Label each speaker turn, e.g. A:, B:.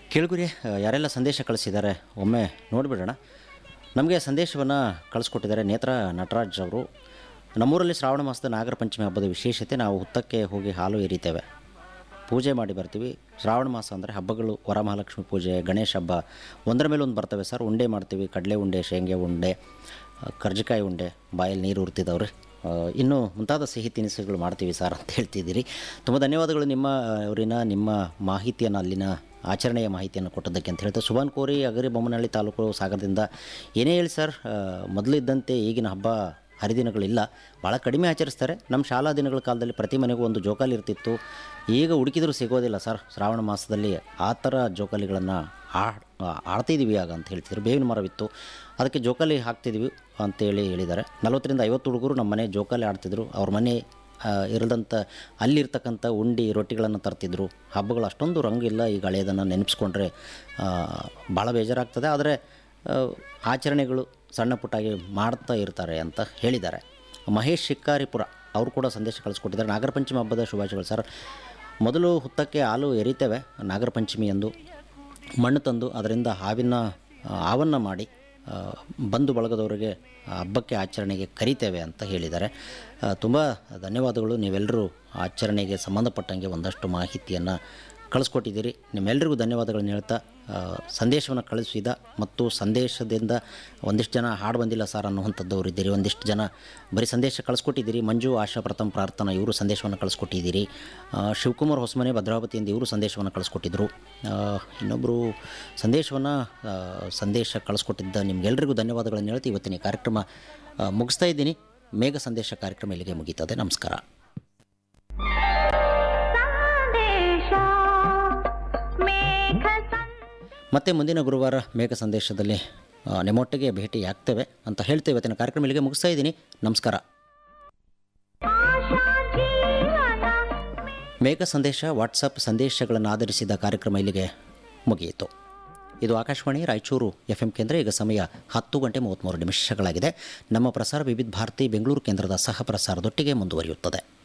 A: ಕೇಳುಗುರಿ ಯಾರೆಲ್ಲ ಸಂದೇಶ ಕಳಿಸಿದ್ದಾರೆ ಒಮ್ಮೆ ನೋಡಿಬಿಡೋಣ ನಮಗೆ ಸಂದೇಶವನ್ನು ಕಳಿಸ್ಕೊಟ್ಟಿದ್ದಾರೆ ನೇತ್ರ ನಟರಾಜ್ ಅವರು ನಮ್ಮೂರಲ್ಲಿ ಶ್ರಾವಣ ಮಾಸದ ನಾಗರ ಪಂಚಮಿ ಹಬ್ಬದ ವಿಶೇಷತೆ ನಾವು ಹುತ್ತಕ್ಕೆ ಹೋಗಿ ಹಾಲು ಎರಿತೇವೆ ಪೂಜೆ ಮಾಡಿ ಬರ್ತೀವಿ ಶ್ರಾವಣ ಮಾಸ ಅಂದರೆ ಹಬ್ಬಗಳು ವರಮಹಾಲಕ್ಷ್ಮಿ ಪೂಜೆ ಗಣೇಶ ಹಬ್ಬ ಒಂದರ ಮೇಲೆ ಒಂದು ಬರ್ತವೆ ಸರ್ ಉಂಡೆ ಮಾಡ್ತೀವಿ ಕಡಲೆ ಉಂಡೆ ಶೇಂಗೆ ಉಂಡೆ ಆ, ಕರ್ಜಿಕಾಯಿ ಉಂಡೆ ಬಾಯಲ್ಲಿ ನೀರು ಉರ್ತಿದ್ದವ್ರಿ ಆ, ಇನ್ನು ಮುಂತಾದ ಸಿಹಿ ತಿನಿಸುಗಳು ಮಾಡ್ತೀವಿ ಸರ್ ಅಂತ ಹೇಳ್ತಿದ್ದೀರಿ ತುಂಬ ಧನ್ಯವಾದಗಳು ನಿಮ್ಮ ಅವರಿನ ನಿಮ್ಮ ಮಾಹಿತಿಯನ್ನು ಅಲ್ಲಿನ ಆಚರಣೆಯ ಮಾಹಿತಿಯನ್ನು ಕೊಟ್ಟದ್ದಕ್ಕೆ ಅಂತ ಹೇಳ್ತಾ ಸುಭಾನ್ ಕೋರಿ ಅಗರಿ ಬೊಮ್ಮನಹಳ್ಳಿ ತಾಲೂಕು ಸಾಗರದಿಂದ ಏನೇ ಹೇಳಿ ಸರ್ ಆ, ಮೊದಲು ಇದ್ದಂತೆ ಈಗಿನ ಹಬ್ಬ ಹರಿದಿನಗಳಿಲ್ಲ ಭಾಳ ಕಡಿಮೆ ಆಚರಿಸ್ತಾರೆ ನಮ್ಮ ಶಾಲಾ ದಿನಗಳ ಕಾಲದಲ್ಲಿ ಪ್ರತಿ ಮನೆಗೂ ಒಂದು ಜೋಕಾಲಿ ಇರ್ತಿತ್ತು ಈಗ ಹುಡುಕಿದರೂ ಸಿಗೋದಿಲ್ಲ ಸರ್ ಶ್ರಾವಣ ಮಾಸದಲ್ಲಿ ಆ ಥರ ಜೋಕಾಲಿಗಳನ್ನು ಆಡ್ ಆಡ್ತಿದ್ದೀವಿ ಆಗ ಅಂತ ಹೇಳ್ತಿದ್ರು ಬೇವಿನ ಮರವಿತ್ತು ಅದಕ್ಕೆ ಜೋಕಾಲಿ ಹಾಕ್ತಿದ್ವಿ ಅಂತೇಳಿ ಹೇಳಿದ್ದಾರೆ ನಲವತ್ತರಿಂದ ಐವತ್ತು ಹುಡುಗರು ನಮ್ಮ ಮನೆ ಜೋಕಾಲಿ ಆಡ್ತಿದ್ರು ಅವ್ರ ಮನೆ ಆ, ಇರದಂಥ ಅಲ್ಲಿರ್ತಕ್ಕಂಥ ಉಂಡಿ ರೊಟ್ಟಿಗಳನ್ನು ತರ್ತಿದ್ರು ಹಬ್ಬಗಳು ಅಷ್ಟೊಂದು ರಂಗಿಲ್ಲ ಈಗ ಹಳೆಯದನ್ನು ನೆನೆಪಿಸ್ಕೊಂಡ್ರೆ ಭಾಳ ಬೇಜಾರಾಗ್ತದೆ ಆದರೆ ಆ, ಆಚರಣೆಗಳು ಸಣ್ಣ ಪುಟ್ಟಾಗಿ ಮಾಡ್ತಾ ಇರ್ತಾರೆ ಅಂತ ಹೇಳಿದ್ದಾರೆ ಮಹೇಶ್ ಶಿಕಾರಿಪುರ ಅವರು ಕೂಡ ಸಂದೇಶ ಕಳಿಸ್ಕೊಟ್ಟಿದ್ದಾರೆ ನಾಗರ ಪಂಚಮಿ ಹಬ್ಬದ ಶುಭಾಶಯಗಳು ಸರ್ ಮೊದಲು ಹುತ್ತಕ್ಕೆ ಹಾಲು ಎರಿತೇವೆ ನಾಗರ ಪಂಚಮಿ ಎಂದು ಮಣ್ಣು ತಂದು ಅದರಿಂದ ಹಾವಿನ ಆ, ಹಾವನ್ನು ಮಾಡಿ ಆ, ಬಂಧು ಬಳಗದವರಿಗೆ ಆ ಹಬ್ಬಕ್ಕೆ ಆಚರಣೆಗೆ ಕರಿತೇವೆ ಅಂತ ಹೇಳಿದ್ದಾರೆ ತುಂಬ ಧನ್ಯವಾದಗಳು ನೀವೆಲ್ಲರೂ ಆಚರಣೆಗೆ ಸಂಬಂಧಪಟ್ಟಂಗೆ ಒಂದಷ್ಟು ಮಾಹಿತಿಯನ್ನು ಕಳಿಸ್ಕೊಟ್ಟಿದ್ದೀರಿ ನಿಮ್ಮೆಲ್ಲರಿಗೂ ಧನ್ಯವಾದಗಳನ್ನು ಹೇಳ್ತಾ ಆ, ಸಂದೇಶವನ್ನು ಕಳಿಸಿದ ಮತ್ತು ಸಂದೇಶದಿಂದ ಒಂದಿಷ್ಟು ಜನ ಹಾಡು ಬಂದಿಲ್ಲ ಸರ್ ಅನ್ನುವಂಥದ್ದವ್ರು ಇದ್ದೀರಿ ಒಂದಿಷ್ಟು ಜನ ಬರೀ ಸಂದೇಶ ಕಳಿಸ್ಕೊಟ್ಟಿದ್ದೀರಿ ಮಂಜು ಆಶಾ ಪ್ರಥಮ್ ಪ್ರಾರ್ಥನಾ ಇವರು ಸಂದೇಶವನ್ನು ಕಳಿಸ್ಕೊಟ್ಟಿದ್ದೀರಿ ಆ, ಶಿವಕುಮಾರ್ ಹೊಸಮನೆ ಭದ್ರಾವತಿಯಿಂದ ಇವರು ಸಂದೇಶವನ್ನು ಕಳಿಸ್ಕೊಟ್ಟಿದ್ದರು ಆ, ಇನ್ನೊಬ್ಬರು ಸಂದೇಶವನ್ನು ಆ, ಸಂದೇಶ ಕಳಿಸ್ಕೊಟ್ಟಿದ್ದ ನಿಮ್ಗೆಲ್ಲರಿಗೂ ಧನ್ಯವಾದಗಳನ್ನು ಹೇಳ್ತಿ ಇವತ್ತಿನ ಈ ಕಾರ್ಯಕ್ರಮ ಆ, ಮುಗಿಸ್ತಾ ಇದ್ದೀನಿ ಮೇಘ ಸಂದೇಶ ಕಾರ್ಯಕ್ರಮ ಇಲ್ಲಿಗೆ ಮುಗೀತದೆ ನಮಸ್ಕಾರ
B: ಸಂದೇಶ ಮೇಘ ಸಂ-
A: ಮತ್ತೆ ಮುಂದಿನ ಗುರುವಾರ ಮೇಘ ಸಂದೇಶದಲ್ಲಿ ಆ, ನಿಮ್ಮೊಟ್ಟಿಗೆ ಭೇಟಿ ಆಗ್ತೇವೆ ಅಂತ ಹೇಳ್ತೇವೆ ಇವತ್ತಿನ ಕಾರ್ಯಕ್ರಮ ಇಲ್ಲಿಗೆ ಮುಗಿಸ್ತಾ ಇದ್ದೀನಿ ನಮಸ್ಕಾರ
B: ಆಶಾ ಜೀವನ
A: ಮೇಘ ಸಂದೇಶ ವಾಟ್ಸಪ್ ಸಂದೇಶಗಳನ್ನು ಆಧರಿಸಿದ ಕಾರ್ಯಕ್ರಮ ಇಲ್ಲಿಗೆ ಮುಗಿಯಿತು ಇದು ಆಕಾಶವಾಣಿ ರಾಯಚೂರು ಎಫ್ ಎಂ ಕೇಂದ್ರ ಈಗ ಸಮಯ ಹತ್ತು ಗಂಟೆ ಮೂವತ್ತ್ಮೂರು ನಿಮಿಷಗಳಾಗಿದೆ ನಮ್ಮ ಪ್ರಸಾರ ವಿವಿಧ ಭಾರತಿ ಬೆಂಗಳೂರು ಕೇಂದ್ರದ ಸಹ ಪ್ರಸಾರದೊಟ್ಟಿಗೆ ಮುಂದುವರಿಯುತ್ತದೆ